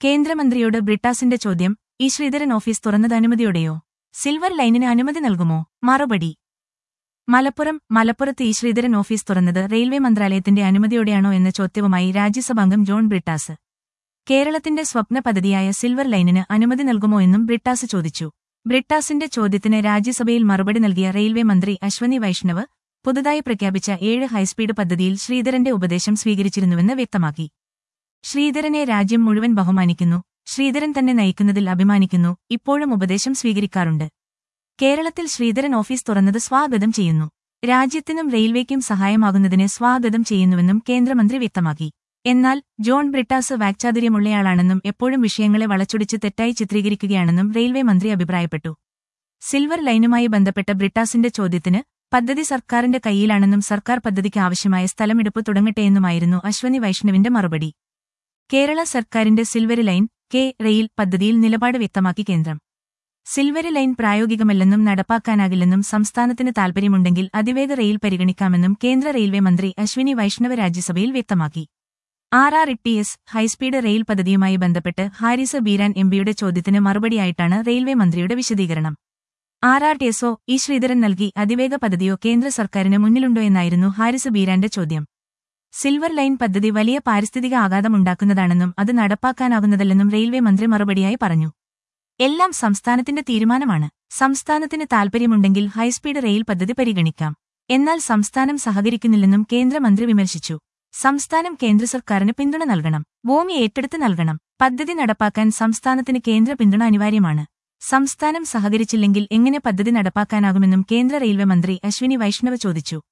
കേന്ദ്രമന്ത്രിയോട് ബ്രിട്ടാസിന്റെ ചോദ്യം ഈ ശ്രീധരൻ ഓഫീസ് തുറന്നത് അനുമതിയോടെയോ സിൽവർ ലൈനിന് അനുമതി നൽകുമോ മറുപടി മലപ്പുറം മലപ്പുറത്ത് ഈ ശ്രീധരൻ ഓഫീസ് തുറന്നത് റെയിൽവേ മന്ത്രാലയത്തിന്റെ അനുമതിയോടെയാണോ എന്ന ചോദ്യവുമായി രാജ്യസഭാംഗം ജോൺ ബ്രിട്ടാസ് കേരളത്തിന്റെ സ്വപ്ന പദ്ധതിയായ സിൽവർ ലൈനിന് അനുമതി നൽകുമോ എന്നും ബ്രിട്ടാസ് ചോദിച്ചു ബ്രിട്ടാസിന്റെ ചോദ്യത്തിന് രാജ്യസഭയിൽ മറുപടി നൽകിയ റെയിൽവേ മന്ത്രി അശ്വനി വൈഷ്ണവ് പുതുതായി പ്രഖ്യാപിച്ച ഏഴ് ഹൈസ്പീഡ് പദ്ധതിയിൽ ശ്രീധരന്റെ ഉപദേശം സ്വീകരിച്ചിരുന്നുവെന്ന് വ്യക്തമാക്കി ശ്രീധരനെ രാജ്യം മുഴുവൻ ബഹുമാനിക്കുന്നു ശ്രീധരൻ തന്നെ നയിക്കുന്നതിൽ അഭിമാനിക്കുന്നു ഇപ്പോഴും ഉപദേശം സ്വീകരിക്കാറുണ്ട് കേരളത്തിൽ ശ്രീധരൻ ഓഫീസ് തുറന്നത് സ്വാഗതം ചെയ്യുന്നു രാജ്യത്തിനും റെയിൽവേക്കും സഹായമാകുന്നതിന് സ്വാഗതം ചെയ്യുന്നുവെന്നും കേന്ദ്രമന്ത്രി വ്യക്തമാക്കി എന്നാൽ ജോൺ ബ്രിട്ടാസ് വാക്ചാതുര്യമുള്ളയാളാണെന്നും എപ്പോഴും വിഷയങ്ങളെ വളച്ചൊടിച്ച് തെറ്റായി ചിത്രീകരിക്കുകയാണെന്നും റെയിൽവേ മന്ത്രി അഭിപ്രായപ്പെട്ടു സിൽവർ ലൈനുമായി ബന്ധപ്പെട്ട ബ്രിട്ടാസിന്റെ ചോദ്യത്തിന് പദ്ധതി സർക്കാരിന്റെ കയ്യിലാണെന്നും സർക്കാർ പദ്ധതിക്ക് ആവശ്യമായ സ്ഥലമെടുപ്പ് തുടങ്ങട്ടെയെന്നുമായിരുന്നു അശ്വനി വൈഷ്ണവിന്റെ മറുപടി കേരള സർക്കാരിന്റെ സിൽവർ ലൈൻ കെ റെയിൽ പദ്ധതിയിൽ നിലപാട് വ്യക്തമാക്കി കേന്ദ്രം സിൽവർ ലൈൻ പ്രായോഗികമല്ലെന്നും നടപ്പാക്കാനാകില്ലെന്നും സംസ്ഥാനത്തിന് താൽപര്യമുണ്ടെങ്കിൽ അതിവേഗ റെയിൽ പരിഗണിക്കാമെന്നും കേന്ദ്ര റെയിൽവേ മന്ത്രി അശ്വിനി വൈഷ്ണവ് രാജ്യസഭയിൽ വ്യക്തമാക്കി R R T S high speed rail പദ്ധതിയുമായി ബന്ധപ്പെട്ട് ഹാരിസ് ബീരാൻ എംപിയുടെ ചോദ്യത്തിന് മറുപടിയായിട്ടാണ് റെയിൽവേ മന്ത്രിയുടെ വിശദീകരണം ആർ ആർ ടി എസോ ഇ ശ്രീധരൻ നൽകി അതിവേഗ പദ്ധതിയോ കേന്ദ്ര സർക്കാരിന് മുന്നിലുണ്ടോ എന്നായിരുന്നു ഹാരിസ് ബീരാന്റെ ചോദ്യം സിൽവർ ലൈൻ പദ്ധതി വലിയ പാരിസ്ഥിതിക ആഘാതമുണ്ടാക്കുന്നതാണെന്നും അത് നടപ്പാക്കാനാകുന്നതല്ലെന്നും റെയിൽവേ മന്ത്രി മറുപടിയായി പറഞ്ഞു എല്ലാം സംസ്ഥാനത്തിന്റെ തീരുമാനമാണ് സംസ്ഥാനത്തിന് താൽപര്യമുണ്ടെങ്കിൽ ഹൈസ്പീഡ് റെയിൽ പദ്ധതി പരിഗണിക്കാം എന്നാൽ സംസ്ഥാനം സഹകരിക്കുന്നില്ലെന്നും കേന്ദ്രമന്ത്രി വിമർശിച്ചു സംസ്ഥാനം കേന്ദ്ര സർക്കാരിന് പിന്തുണ നൽകണം ഭൂമി ഏറ്റെടുത്ത് നൽകണം പദ്ധതി നടപ്പാക്കാൻ സംസ്ഥാനത്തിന് കേന്ദ്ര പിന്തുണ അനിവാര്യമാണ് സംസ്ഥാനം സഹകരിച്ചില്ലെങ്കിൽ എങ്ങനെ പദ്ധതി നടപ്പാക്കാനാകുമെന്നും കേന്ദ്ര റെയിൽവേ മന്ത്രി അശ്വിനി വൈഷ്ണവ് ചോദിച്ചു